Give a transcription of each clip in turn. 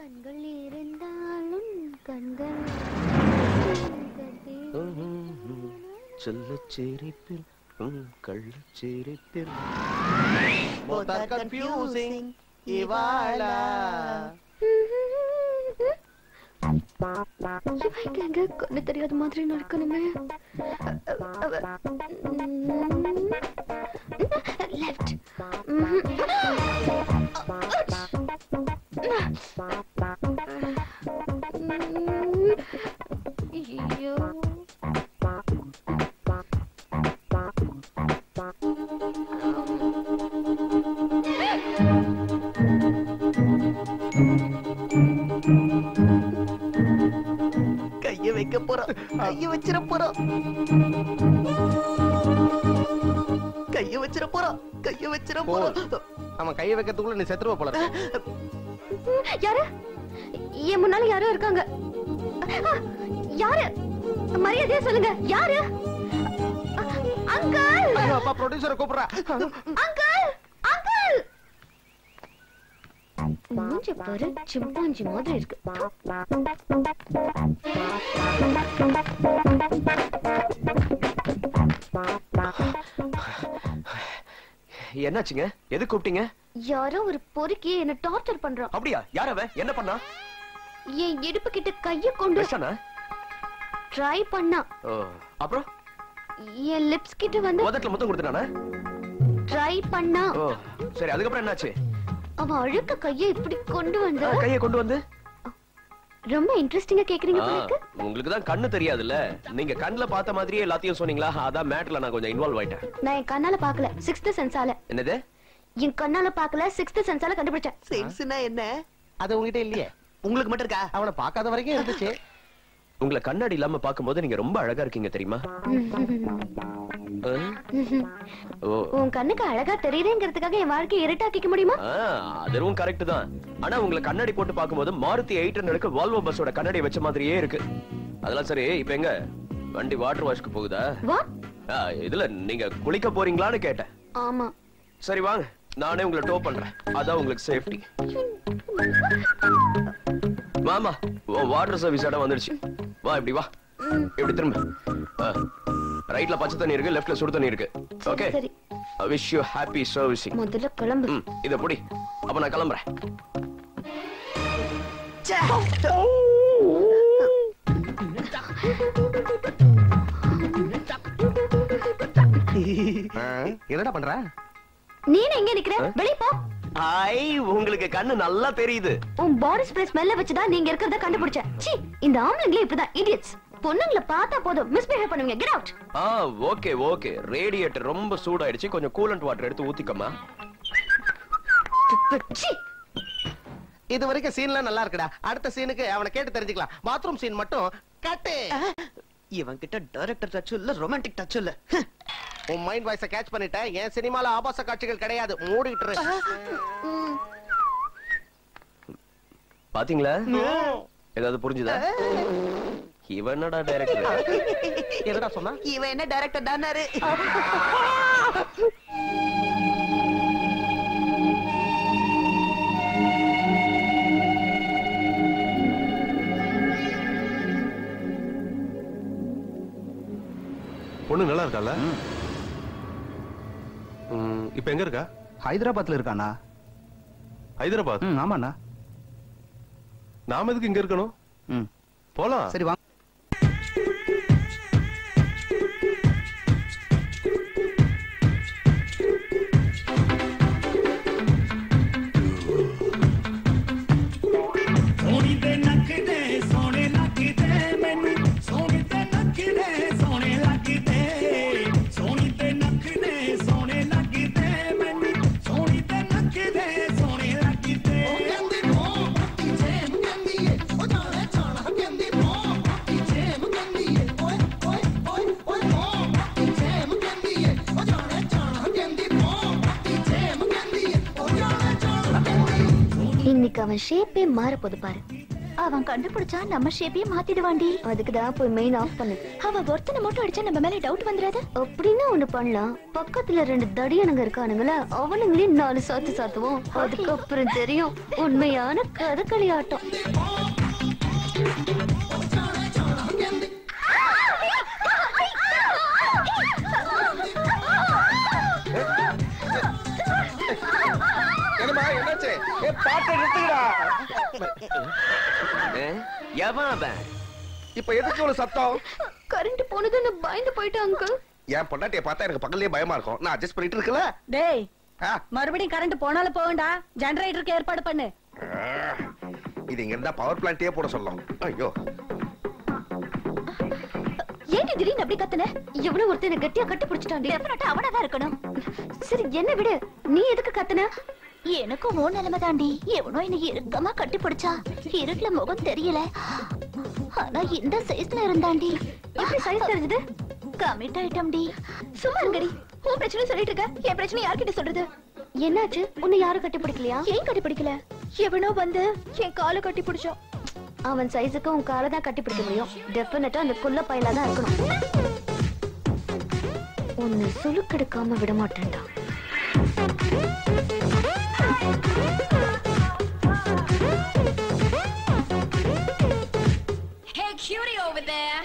கண்கள் இருந்தாலும் கண்கள் செல்ல சிரிப்பில் கள்ள சிரிப்பில் Both are confusing. இவாளா இவங்க எங்க கண்ணு தெரியாத மாதிரி நடக்கணுமே லெஃப்ட் ஐயோ கைய வைக்க போறோம் கைய வச்சிட போறோம் கைய வச்சிட போறோம் கைய வச்சிட போறோம் அவன் கையை வைக்கிறதுக்குள்ள நீ செத்துருவ போல இருக்கு. யாரு என் முன்னால யாரோ இருக்காங்க ஆ, யாரு மரியாதையா சொல்லுங்க யாரு அங்கிள் ஐயோ, அப்பா ப்ரொடியூசரை கூப்பிடுறா அங்கிள் அங்கிள் மூஞ்சி பாரு சிம்பாஞ்சி மாதிரி இருக்கு என்னாச்சுங்க எது கூப்பிட்டீங்க யாரோ ஒரு பொறுக்கி என்ன டார்ச்சர் பண்றான் அப்படியா யார் அவன் என்ன பண்ணா என் இடுப்பு கிட்ட கைய கொண்டு விஷானா ட்ரை பண்ணா ஓ அப்புறம் என் லிப்ஸ் கிட்ட வந்து முதல்ல முத்தம் கொடுத்துட்டானா ட்ரை பண்ணா ஓ சரி அதுக்கப்புறம் என்னாச்சு அவன் அழுக்க கைய இப்படி கொண்டு வந்து ஆ, கையை கொண்டு வந்து ரொம்ப இன்ட்ரெஸ்டிங்கா கேக்குறீங்க ஆ, போல இருக்கு உங்களுக்கு தான் கண்ணு தெரியாதுல்ல நீங்க கண்ணுல பார்த்த மாதிரியே எல்லாத்தையும் சொன்னீங்களா அதான் மேட்டர்ல நான் கொஞ்சம் இன்வால்வ் ஆயிட்டேன் நான் என் கண்ணால பாக்கல சிக்ஸ்த் சென்ஸால என்னது என் கண்ணால பாக்கல சிக்ஸ்த் சென்ஸால கண்டுபிடிச்சேன் சென்ஸ்னா என்ன அது உங்ககிட்ட இல்லையே உங்களுக்கு மட்டும் இருக்கா அவனை பார்க்காத வரைக்கும் இருந்துச்சு உங்களை கண்ணாடி இல்லாம பாக்கும்போது நீங்க ரொம்ப அழகா இருக்கீங்க தெரியுமா ஆ? ஓ உன் கண்ணுக்கு அழகா தெரியுதுங்கிறதுக்காக என் வாழ்க்கையை இருட்டாக்கிக்க முடியுமா ஆ, அதுவும் கரெக்ட் தான் ஆனா உங்களை கண்ணாடி போட்டு பார்க்கும்போது மாருதி எயிட் ஹண்ட்ரடுக்கு வால்வோ பஸ்ஸோட கண்ணாடி வச்ச மாதிரியே இருக்கு அதெல்லாம் சரி இப்ப எங்க வண்டி வாட்டர் வாஷ்க்கு போகுதா வா ஆ, இதுல நீங்க குளிக்க போறீங்களான்னு கேட்டேன் ஆமா சரி வாங்க நானே உங்களை டோ பண்றேன் அதான் உங்களுக்கு சேஃப்டி மாமா வாட்டர் சர்வீஸ் இடம் வந்துடுச்சு வா இப்படி வா இப்படி திரும்ப ரைட்ல பச்சை தண்ணி இருக்கு லெஃப்ட்ல சுடு தண்ணி இருக்கு ஓகே சரி விஷ் யூ ஹாப்பி சர்வீசிங் முதல்ல கிளம்பு ம் இத புடி அப்ப நான் கிளம்புறேன் என்னடா பண்ற நீ என்ன இங்க நிக்கிற வெளிய போ ஐ உங்களுக்கு கண்ணு நல்லா தெரியுது உன் பாடி ஸ்ப்ரே ஸ்மெல்ல வச்சுதான் நீங்க இருக்கிறத கண்டுபிடிச்சேன் சீ இந்த ஆம்பளைங்களே இப்படிதான் இடியட்ஸ் பொண்ணுங்களை பார்த்தா போதும் மிஸ்பிஹேவ் பண்ணுவீங்க கெட் அவுட் ஆ ஓகே ஓகே ரேடியேட்டர் ரொம்ப சூடாயிடுச்சு கொஞ்சம் கூலண்ட் வாட்டர் எடுத்து ஊத்திக்கமா சீ இது வரைக்கும் சீன்லாம் நல்லா இருக்குடா அடுத்த சீனுக்கு அவனை கேட்டு தெரிஞ்சுக்கலாம் பாத்ரூம் சீன் மட்டும் கட்டு இவன் கிட்ட டைரக்டர் டச் இல்ல ரொமான்டிக் டச் இல்ல உன் மைண்ட் வாய்ஸ கேட்ச் பண்ணிட்டேன் என் சினிமால ஆபாச காட்சிகள் கிடையாது மூடிட்டு இரு. பாத்தீங்களா ஏதாவது புரிஞ்சுதா இவன் என்னடா டைரக்டர் என்னடா சொன்னா இவன் என்ன டைரக்டர் தானாரு பொண்ணு நல்லா இருக்கால இப்ப எங்க இருக்கா ஹைதராபாத்ல இருக்கானா ஹைதராபாத் ம் ஆமாண்ணா நாம எதுக்கு இங்க இருக்கணும் ம் போலாம் சரி வாங்க ਸੋਹਣੀ ਤੇ ਨੱਕਦੇ ਸੋਹਣੇ ਲੱਗਦੇ ਮੈਨੂੰ ਸੋਹਣੀ ਤੇ ਨੱਕਦੇ ਸੋਹਣੇ ਲੱਗਦੇ ਸੋਹਣੀ ਤੇ ਨੱਕਦੇ ਸੋਹਣੇ ਲੱਗਦੇ ਮੈਨੂੰ ਸੋਹਣੀ ਤੇ ਨੱਕਦੇ ਸੋਹਣੇ ਲੱਗਦੇ ਉਹ ਕਹਿੰਦੀ ਮੋਹ ਪੱਤੀ ਜੇਮ ਕਹਿੰਦੀ ਏ ਉਹ ਜਾਣੇ ਜਾਣਾ ਕਹਿੰਦੀ ਮੋਹ ਪੱਤੀ ਜੇਮ ਕਹਿੰਦੀ ਏ ਓਏ ਓਏ ਓਏ ਓਏ ਮੋਹ ਪੱਤੀ ਜੇਮ ਕਹਿੰਦੀ ਏ ਉਹ ਜਾਣੇ ਜਾਣਾ ਕਹਿੰਦੀ ਮੋਹ ਪੱਤੀ ਜੇਮ ਕਹਿੰਦੀ ਏ ਉਹ ਜਾਣੇ ਜਾਣਾ ਕਹਿੰਦੀ இன்னைக்கு அவன் ஷேப்பே மாற போது பாரு அவன் கண்டுபிடிச்சா நம்ம ஷேப்பையே மாத்திடுவாண்டி அதுக்கு தான் போய் மெயின் ஆஃப் பண்ணு அவன் ஒருத்தனை மட்டும் அடிச்சா நம்ம மேல டவுட் வந்துடாது அப்படின்னா ஒண்ணு பண்ணலாம் பக்கத்துல ரெண்டு தடியனுங்க இருக்கானுங்கள அவனுங்களையும் நாலு சாத்து சாத்துவோம் அதுக்கப்புறம் தெரியும் உண்மையான கதகளி ஆட்டம் என்னம்மா என்னாச்சு ஏ பாட்டை நிறுத்துங்கடா எவன் அவன் இப்ப எதுக்கு ஒரு சத்தம் கரண்ட் போனதுன்னு பயந்து போயிட்டான் அங்கிள் என் பொண்டாட்டிய பார்த்தா எனக்கு பக்கத்துலயே பயமா இருக்கும் நான் அட்ஜஸ்ட் பண்ணிட்டு இருக்கல டேய் ஆ, மறுபடியும் கரண்ட் போனாலும் போகண்டா ஜெனரேட்டருக்கு ஏற்பாடு பண்ணு ஆ, இது இங்க இருந்தா பவர் பிளான்ட்டே போட சொல்லலாம் ஐயோ ஏன் திடீர்னு அப்படி கத்துன எவ்வளவு ஒருத்தனை கட்டியா கட்டி பிடிச்சிட்டான் டெஃபினட்டா அவனா தான் இருக்கணும் சரி என்ன விடு நீ எதுக்கு கத்துன எனக்கும் ஓ நிலைமை தாண்டி எவனோ என்ன இறுக்கமா கட்டி பிடிச்சா இருட்டுல முகம் தெரியல ஆனா இந்த சைஸ்ல இருந்தாண்டி எப்படி சைஸ் தெரிஞ்சது கமிட் ஆயிட்டம்டி சும்மா இருங்கடி உன் பிரச்சனை சொல்லிட்டு இருக்க என் பிரச்சனை யார்கிட்ட சொல்றது என்னாச்சு உன்னை யாரும் கட்டி பிடிக்கலையா ஏன் கட்டி பிடிக்கல எவனோ வந்து என் காலை கட்டி பிடிச்சோம் அவன் சைஸுக்கு உன் காலை தான் கட்டி பிடிக்க முடியும் டெஃபினட்டா அந்த குள்ள பையலா தான் இருக்கணும் உன்னை சுலுக்கெடுக்காம விட மாட்டேன்டா Hey, cutie over there.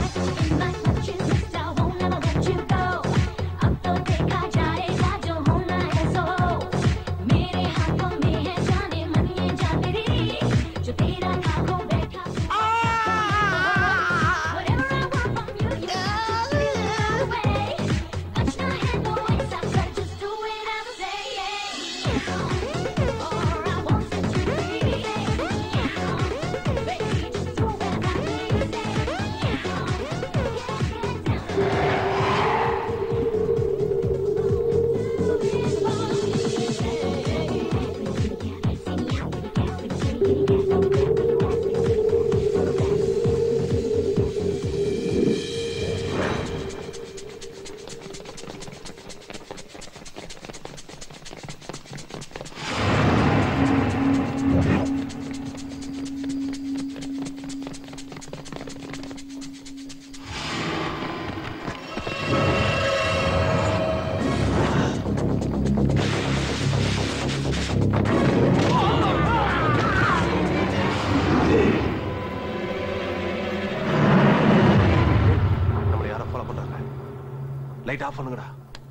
நம்மளை யாரோ ஃபாலோ பண்றாங்க லைட் ஆஃப் பண்ணுங்கடா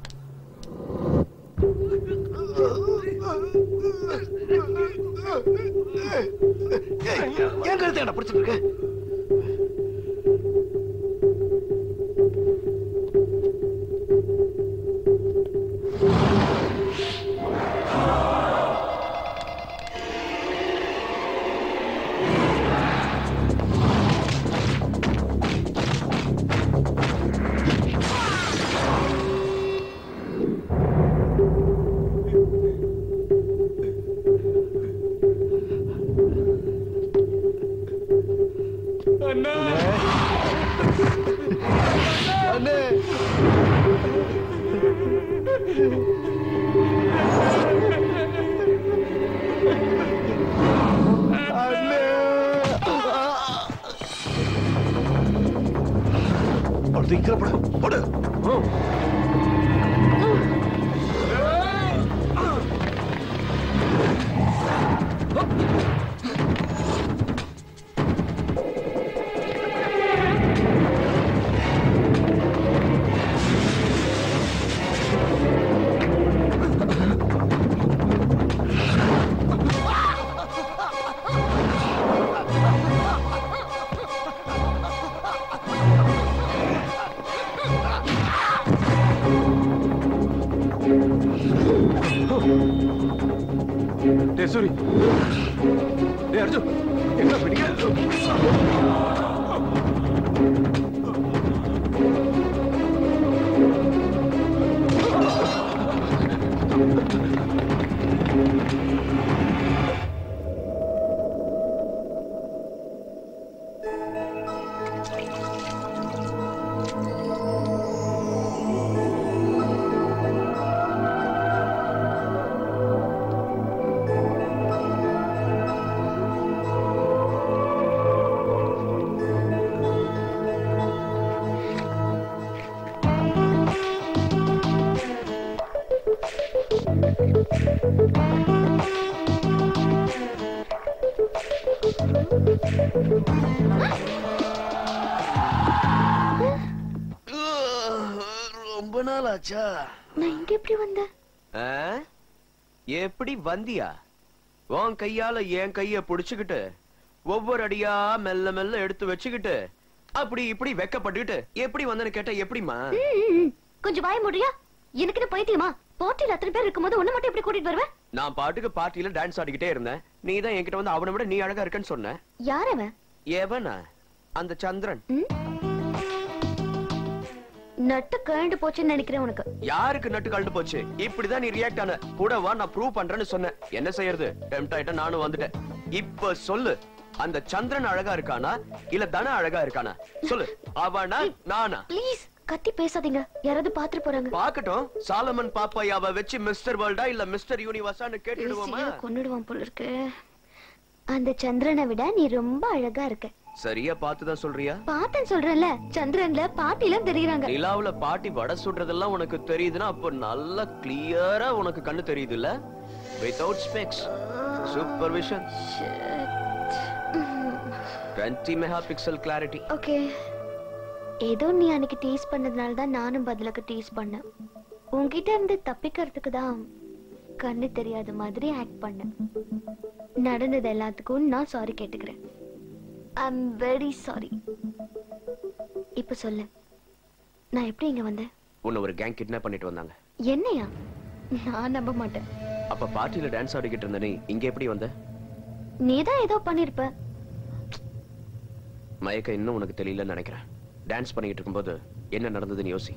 ஏன் கழுத்து என்ன பிடிச்சிட்டு இருக்க அடுத்து இக்கற போடு போடு ம். டேய் சூரி டேய் அர்ஜுன் என்ன பிடிக்க ஆ வந்தாச்சா நான் இங்க எப்படி வந்தேன் ஆ? எப்படி வந்தியா உன் கையால என் கைய புடிச்சுக்கிட்டு ஒவ்வொரு அடியா மெல்ல மெல்ல எடுத்து வச்சுக்கிட்டு அப்படி இப்படி வெக்கப்பட்டுக்கிட்டு எப்படி வந்தேன்னு கேட்டா எப்படிமா ம், ம், ம். கொஞ்சம் வாய முடியா எனக்கு என்ன பைத்தியமா போட்டியில் அத்தனை பேர் இருக்கும்போது உன்னை மட்டும் எப்படி கூட்டிட்டு வருவேன் நான் பாட்டுக்கு பார்ட்டியில டான்ஸ் ஆடிக்கிட்டே இருந்தேன் நீ தான் என்கிட்ட வந்து அவனை விட நீ அழகா இருக்கன்னு சொன்ன யார் அவன் எவனா அந்த சந்திரன் ம்? நட்டு கழண்டு போச்சுன்னு நினைக்கிறேன் உனக்கு யாருக்கு நட்டு கழண்டு போச்சு இப்படிதான் நீ ரியாக்ட் ஆன கூட வா நான் ப்ரூவ் பண்றேன்னு சொன்னேன் என்ன செய்யறது டெம்ட் ஆயிட்ட நானும் வந்துட்டேன் இப்ப சொல்லு அந்த சந்திரன் அழகா இருக்கானா இல்ல தன அழகா இருக்கானா சொல்லு அவனா நானா ப்ளீஸ் கத்தி பேசாதீங்க யாராவது பாத்துட்டு போறாங்க பாக்கட்டும் சாலமன் பாப்பாயாவ வச்சு மிஸ்டர் வேர்ல்டா இல்ல மிஸ்டர் யூனிவர்ஸான்னு கேட்டுடுவோமா ஈஸியா கொன்னுடுவான் போல இருக்கு அந்த சந்திரனை விட நீ ரொம்ப அழகா இருக்க சரியா பார்த்துதான் சொல்றியா பார்த்தேன் சொல்றேன்ல சந்திரன்ல பாட்டில தெரியுறாங்க நிலாவுல பாட்டி வடை சுடுறதெல்லாம் உனக்கு தெரியுதுன்னா அப்போ நல்லா கிளியரா உனக்கு கண்ணு தெரியுது இல்ல without specs supervision twenty mega pixel clarity okay ஏதோ நீ அன்னைக்கு டீஸ் பண்ணதுனால தான் நானும் பதிலுக்கு டீஸ் பண்ணேன் உன்கிட்ட இருந்து தப்பிக்கிறதுக்கு தான் கண்ணு தெரியாத மாதிரி ஆக்ட் பண்ணேன் நடந்தது எல்லாத்துக்கும் நான் சாரி கேட்டுக்கிறேன் ஐ அம் வெரி சாரி இப்ப சொல்லு நான் எப்படி இங்க வந்தேன் உன்னை ஒரு கேங் கிட்னாப் பண்ணிட்டு வந்தாங்க என்னையா நான் நம்ப மாட்டேன் அப்ப பார்ட்டில டான்ஸ் ஆடிக்கிட்டு இருந்த நீ இங்க எப்படி வந்த நீ தான் ஏதோ பண்ணிருப்ப மயக்க இன்னும் உனக்கு தெரியலன்னு நினைக்கிறேன் டான்ஸ் பண்ணிக்கிட்டு இருக்கும்போது என்ன நடந்ததுன்னு யோசி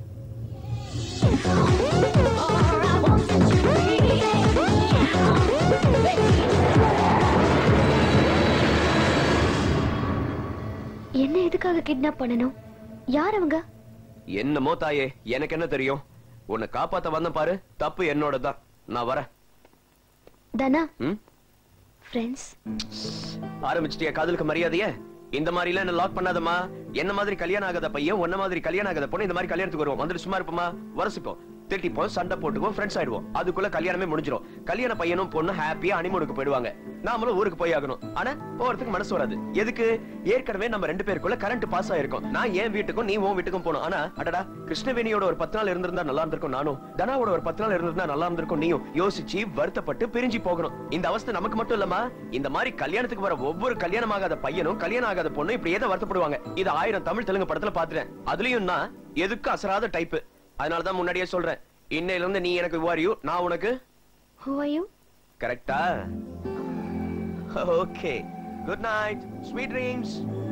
என்ன எதுக்காக கிட்னாப் பண்ணணும் யார் அவங்க என்னமோ தாயே எனக்கு என்ன தெரியும் உன்னை காப்பாத்த வந்த பாரு தப்பு என்னோட தான் நான் வரேன் தனா ம் ஃப்ரெண்ட்ஸ் ஆரம்பிச்சிட்டியா காதலுக்கு மரியாதைய இந்த மாதிரி எல்லாம் என்ன லாக் பண்ணாதம்மா என்ன மாதிரி கல்யாணம் ஆகாத பையன் உன்ன மாதிரி கல்யாணம் ஆகாத பொண்ணு இந்த மாதிரி கல்யாணத்துக்கு வருவோம் வந்துட்டு சும்மா இருப்போமா வரசிப்போம் திட்டிப்போம் சண்டை போட்டுப்போம் ஃப்ரெண்ட்ஸ் ஆயிடுவோம் அதுக்குள்ள கல்யாணமே முடிஞ்சிரும் கல்யாண பையனும் பொண்ணு ஹாப்பியா அனிமூனுக்கு போயிடுவாங்க நாமளும் ஊருக்கு போய் ஆகணும் ஆனா போறதுக்கு மனசு வராது எதுக்கு ஏற்கனவே நம்ம ரெண்டு பேருக்குள்ள கரண்ட் பாஸ் ஆயிருக்கும் நான் என் வீட்டுக்கும் நீ உன் வீட்டுக்கும் போகணும் ஆனா அடடா கிருஷ்ணவேணியோட ஒரு பத்து நாள் இருந்திருந்தா நல்லா இருந்திருக்கும் நானும் தனாவோட ஒரு பத்து நாள் இருந்திருந்தா நல்லா இருந்திருக்கும் நீயும் யோசிச்சு வருத்தப்பட்டு பிரிஞ்சு போகணும் இந்த அவஸ்தை நமக்கு மட்டும் இல்லமா இந்த மாதிரி கல்யாணத்துக்கு வர ஒவ்வொரு கல்யாணம் ஆகாத பையனும் கல்யாணம் ஆகாத பொண்ணும் இப்படி ஏதோ வருத்தப்படுவாங்க இது ஆயிரம் தமிழ் தெலுங்கு படத்துல பாத்துட்டேன் அதுலயும் நான் எதுக்கும் அசராத டைப் அதனாலதான் முன்னாடியே சொல்றேன் இன்னையில இருந்து நீ எனக்கு வாரியு நான் உனக்கு ஹூ ஆர் யூ கரெக்டா okay good night sweet dreams